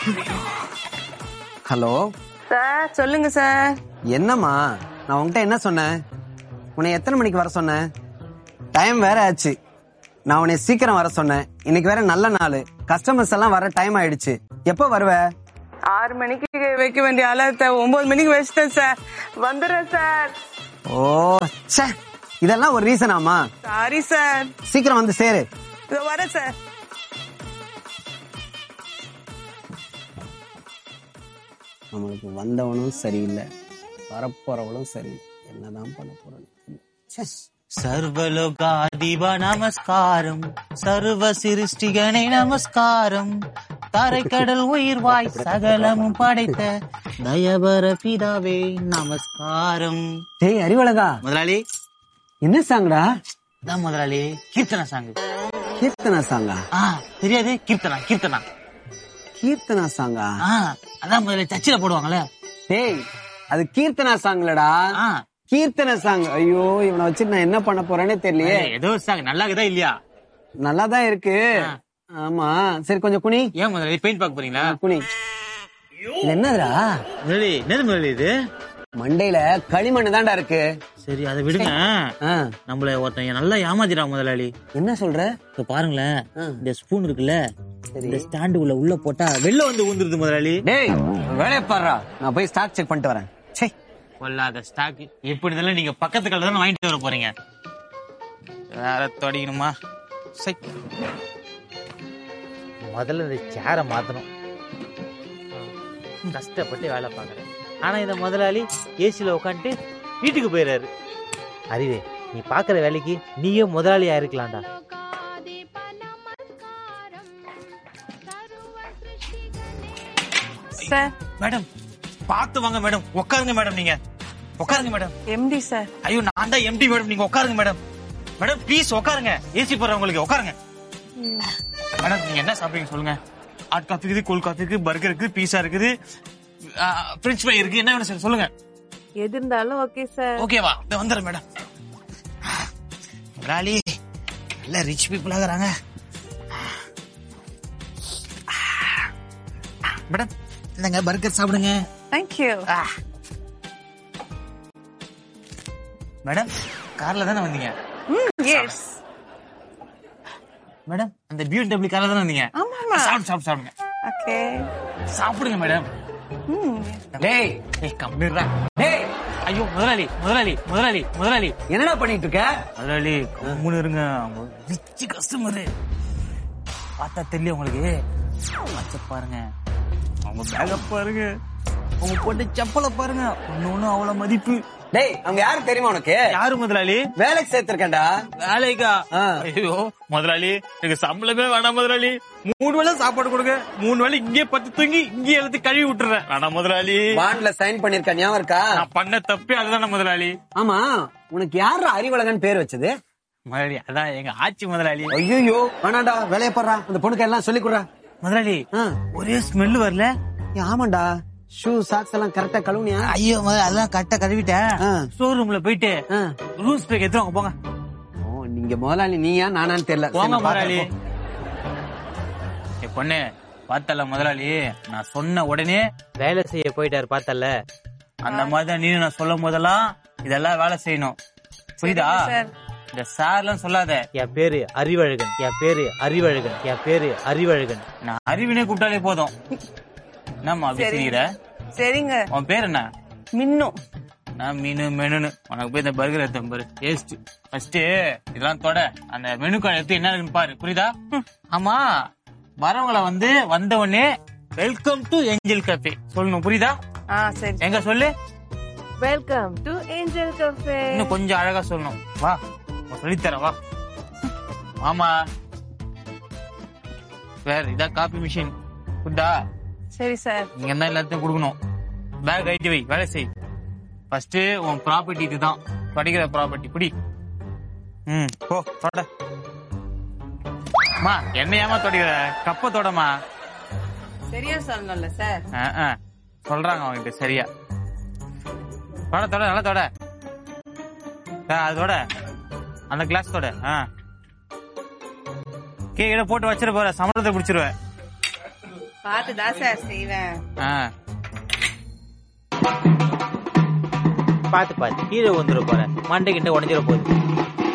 Hello sir சொல்லுங்க sir என்னம்மா நான் உன்கிட்ட என்ன சொன்னேன் உன்னை எத்தனை மணிக்கு வர சொன்னேன் டைம் வேற ஆச்சு நான் உன்னை சீக்கிரம் வர சொன்னேன் இன்னைக்கு வேற நல்ல நாள் கஸ்டமர்ஸ் எல்லாம் வர டைம் ஆயிடுச்சு எப்போ வருவ ஆறு மணிக்கு வைக்க வேண்டிய அலர்ட்ட ஒன்பது மணிக்கு வச்சிட்டேன் சார் வந்துடுறேன் சார் ஓ ச்சே இதெல்லாம் ஒரு ரீசனாமா சாரி சார் சீக்கிரம் வந்து சேரு இதோ வரேன் சார் நம்மளுக்கு வந்தவனும் சரியில்லை வரப்போறவளும் சரியில்லை என்னதான் பண்ண போறோம் சர்வலோகாதிப நமஸ்காரம் சர்வ சிருஷ்டிகனை நமஸ்காரம் தரைக்கடல் உயிர்வாய் சகலமும் படைத்த தயபர பிதாவே நமஸ்காரம் டேய் அறிவழகா முதலாளி என்ன சாங்கடா தான் முதலாளி கீர்த்தனா சாங் கீர்த்தனா சாங்கா ஆ தெரியாது கீர்த்தனா கீர்த்தனா கீர்த்தனா சாங்கா ஆ அதான் முதல்ல சர்ச்சில் போடுவாங்கல்ல டேய் அது கீர்த்தனா சாங்லடா ஆ கீர்த்தன சாங் ஐயோ இவனை வச்சு நான் என்ன பண்ண போறேன்னே தெரியலையே ஏதோ சாங் நல்லா இருக்குதா இல்லையா நல்லா தான் இருக்கு ஆமா சரி கொஞ்சம் குனி ஏன் முதலாளி பெயிண்ட் பார்க்க போறீங்களா குனி இது என்னதுடா முதலாளி என்னது முதலாளி இது மண்டையில களிமண் தான்டா இருக்கு சரி அதை விடுங்க ஆ, நம்மள ஒருத்தன் நல்லா ஏமாத்திடா முதலாளி என்ன சொல்ற இப்ப பாருங்களேன் ஆ. இந்த ஸ்பூன் இருக்குல்ல சரி. இந்த ஸ்டாண்டுக்குள்ள உள்ள போட்டா வெளில வந்து ஊந்துருது முதலாளி டேய் வேலையை பாடுறா நான் போய் ஸ்டாக் செக் பண்ணிட்டு வரேன் சே கொள்ளாத ஸ்டாக் எப்படி இருந்தாலும் நீங்க பக்கத்து கடையில தானே வாங்கிட்டு வர போறீங்க வேற தொடங்கணுமா சை. முதல்ல இந்த சேரை மாத்தணும் கஷ்டப்பட்டு வேலை பார்க்கறேன் ஆனா இந்த முதலாளி ஏசில உட்காந்துட்டு வீட்டுக்கு போயிடுறாரு அறிவே நீ பாக்குற வேலைக்கு நீயே முதலாளியா இருக்கலாம்டா சார் மேடம் பார்த்து வாங்க மேடம் உட்காருங்க மேடம் நீங்க உட்காருங்க மேடம் எம்டி சார் ஐயோ நான் தான் எம்டி மேடம் நீங்க உட்காருங்க மேடம் மேடம் ப்ளீஸ் உட்காருங்க ஏசி போறவங்களுக்கு உட்காருங்க மேடம் நீங்க என்ன சாப்பிடுறீங்க சொல்லுங்க ஹாட் காஃபி இருக்குது கூல் காஃபி இருக்குது பர்கர் இருக்குது பீஸா இருக்குது ஃப்ரெஞ்ச் ஃப்ரை இருக்கு என்ன வேணும் சார் சொல்லுங்க எது இருந்தாலும் ஓகே சார் ஓகேவா இந்த வந்துடுறேன் மேடம் முதலாளி நல்ல ரிச் பீப்புள் ஆகுறாங்க மேடம் இந்தங்க பர்கர் சாப்பிடுங்க தேங்க்யூ ஆ. மேடம் கார்ல தானே வந்தீங்க எஸ் மேடம் அந்த பியூடபிள்யூ கார்ல தானே வந்தீங்க ஆமாமா. சாப்பிடு சாப்பிடு சாப்பிடுங்க ஓகே சாப்பிடுங்க மேடம் ம் டேய் ஏய் கம்மிடுறா டேய் ஐயோ முதலாளி முதலாளி முதலாளி முதலாளி என்னடா பண்ணிட்டு இருக்க முதலாளி கம்முன்னு இருங்க அவங்க ரிச் கஸ்டமரு பார்த்தா தெரியல உங்களுக்கு வாட்ச பாருங்க அவங்க பேக பாருங்க அவங்க போட்டு செப்பலை பாருங்க ஒண்ணு ஒண்ணு அவ்வளவு மதிப்பு டேய் அவங்க யாரு தெரியுமா உனக்கு யாரு முதலாளி வேலைக்கு சேர்த்திருக்கேன்டா வேலைக்கா ஆ. ஐயோ முதலாளி எனக்கு சம்பளமே வேணாம் முதலாளி மூணு வேளை சாப்பாடு கொடுங்க மூணு வேளை இங்கே பத்து தூங்கி இங்கே எழுத்து கழுவி விட்டுறேன் வேணாம் முதலாளி பாண்ட்ல சைன் பண்ணிருக்க ஞாபகம் இருக்கா நான் பண்ண தப்பே அதுதானே முதலாளி ஆமா உனக்கு யாரா அறிவழகன் பேர் வச்சது முதலாளி அதான் எங்க ஆட்சி முதலாளி ஐயோ வேணாண்டா வேலையை போடுறா அந்த பொண்ணுக்கு எல்லாம் சொல்லி கொடுறா முதலாளி ஆ. ஒரே ஸ்மெல் வரல ஏய், ஆமாண்டா ஷூ சாக்ஸ் எல்லாம் கரெக்டா கழுவுனியா ஐயோ முதல்ல அதெல்லாம் கரெக்டா கழுவிட்டேன் ஆ. ஸ்டோர் ரூம்ல போயிட்டு ஆ. ரூல்ஸ் பிரேக் எடுத்துவாங்க போங்க ஓ நீங்க முதலாளி நீயா நானான்னு தெரியல சரி, போங்க நான் முதலாளி பார்க்கறேன், ஏ பொண்ணு பார்த்தல முதலாளி நான் சொன்ன உடனே வேலை செய்ய போயிட்டாரு பார்த்தல அந்த மாதிரி தான் நீ நான் சொல்லும் போதெல்லாம் இதெல்லாம் வேலை செய்யணும் புரியுதா சார் இந்த சார்லாம் சொல்லாத என் பேரு அறிவழகன் என் பேரு அறிவழகன் என் பேரு அறிவழகன் நான் அறிவினே கூப்பிட்டாலே போதும் என்னம்மா அப்படி சரி. செய்கிற சரிங்க உன் பேர் என்ன மின்னும் நான் மீனு மெனுன்னு உனக்கு போய் இந்த பர்கர் எடுத்தேன் பாரு டேஸ்ட் ஃபர்ஸ்ட் இதெல்லாம் தொட அந்த மெனு கார்டு எடுத்து என்ன இருக்குன்னு பாரு புரியுதா ஆமா வரவங்கள வந்து வந்த உடனே வெல்கம் டு ஏஞ்சல் கஃபே சொல்லணும் புரியுதா ஆ சரி எங்க சொல்லு வெல்கம் டு ஏஞ்சல் கஃபே இன்னும் கொஞ்சம் அழகா சொல்லணும் வா நான் சொல்லித்தரேன் வா ஆமா வேற இதான் காபி மிஷின் புரியுதா சரி சார் நீங்க தான் எல்லாத்தையும் கொடுக்கணும் பேக் ஐட்டி வை வேலை செய் ஃபர்ஸ்ட் உன் ப்ராப்பர்ட்டி இதுதான் படிக்கிற ப்ராப்பர்ட்டி பிடி ம் போ தொட அம்மா என்ன ஏமா தொடிக்கிற கப்ப தொடமா சரியா சொல்லணும்ல சார் சொல்றாங்க அவங்கிட்ட சரியா தொட தொட நல்லா தொட ஆ, அது தொட அந்த கிளாஸ் தொட ஆ கீழே போட்டு வச்சிரு போற சம்பளத்தை பிடிச்சிருவேன் பார்த்துதான் சார் செய்வேன் ஆ. பாத்து பாத்து கீழே வந்துட போற மண்டை கிட்ட உடஞ்சிட போகுது